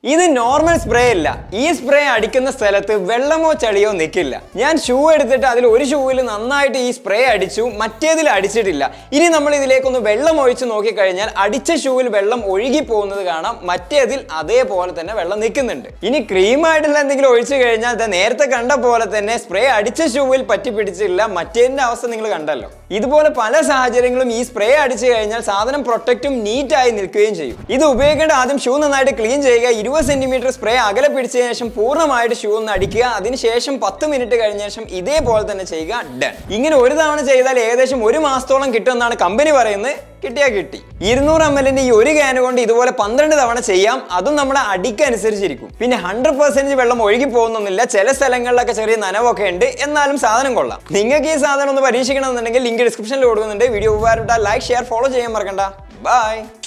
ഇത് normal spray അല്ല ഈ സ്പ്രേ അടിക്കുന്ന സ്ഥലത്ത് വെള്ളമോ ചളിയോ നിൽക്കില്ല ഞാൻ ഷൂ എടുത്തിട്ട് അതിൽ ഒരു ഷൂവിൽ നന്നായിട്ട് ഈ സ്പ്രേ അടിച്ചു മറ്റേതിൽ അടിച്ചിട്ടില്ല ഇനി നമ്മൾ ഇതിലേക്കൊന്ന് വെള്ളം ഒഴിച്ച് നോക്കിക്കഴിഞ്ഞാൽ അടിച്ച ഷൂവിൽ വെള്ളം ഒഴുകി പോകുന്നത് കാണാം മറ്റേതിൽ അതേപോലെ തന്നെ വെള്ളം നിൽക്കുന്നുണ്ട് ഇനി ക്രീമായിട്ടുള്ള എന്തെങ്കിലും ഒഴിച്ചു കഴിഞ്ഞാൽ ദാ നേരത്തെ കണ്ട പോലെ തന്നെ സ്പ്രേ അടിച്ച ഷൂവിൽ പറ്റി പിടിച്ചില്ല മറ്റേതിന്റെ അവസ്ഥ നിങ്ങൾ കണ്ടല്ലോ ഇതുപോലെ പല സാഹചര്യങ്ങളും ഈ സ്പ്രേ അടിച്ചു കഴിഞ്ഞാൽ സാധനം പ്രൊട്ടക്റ്റും നീറ്റായി നിൽക്കുകയും ചെയ്യും ഇത് ഉപയോഗിക്കേണ്ട ആദ്യം ഷൂ നന്നായിട്ട് ക്ലീൻ ചെയ്യുക ഇരുപത് സെന്റിമീറ്റർ സ്പ്രേ അകലെ പിടിച്ചതിന് ശേഷം പൂർണ്ണമായിട്ട് ഷൂ ഒന്ന് അടിക്കുക അതിനുശേഷം പത്ത് മിനിറ്റ് കഴിഞ്ഞ ശേഷം ഇതേപോലെ തന്നെ ചെയ്യുക ഡൺ ഇങ്ങനെ ഒരു തവണ ചെയ്താൽ ഏകദേശം ഒരു മാസത്തോളം കിട്ടുമെന്നാണ് കമ്പനി പറയുന്നത് കിട്ടിയാ കിട്ടി ഇരുന്നൂറ് എം എല്ലിന്റെ ഈ ഒരു ക്യാൻ കൊണ്ട് ഇതുപോലെ പന്ത്രണ്ട് തവണ ചെയ്യാം അതും നമ്മുടെ അടിക്ക് അനുസരിച്ചിരിക്കും പിന്നെ ഹൺഡ്രഡ് പെർസെന്റേജ് വെള്ളം ഒഴുകി പോകുന്നൊന്നുമില്ല ചില സ്ഥലങ്ങളിലൊക്കെ ചെറിയ നനവൊക്കെ ഉണ്ട് എന്നാലും സാധനം കൊള്ളാം നിങ്ങൾക്ക് ഈ സാധനം ഒന്ന് പരീക്ഷിക്കണമെന്നുണ്ടെങ്കിൽ ലിങ്ക് ഡിസ്ക്രിപ്ഷനിൽ കൊടുക്കുന്നുണ്ട് വീഡിയോ ഉപകാരപ്പെട്ടാൽ ലൈക്ക് ഷെയർ ഫോളോ ചെയ്യാൻ മറക്കണ്ട ബൈ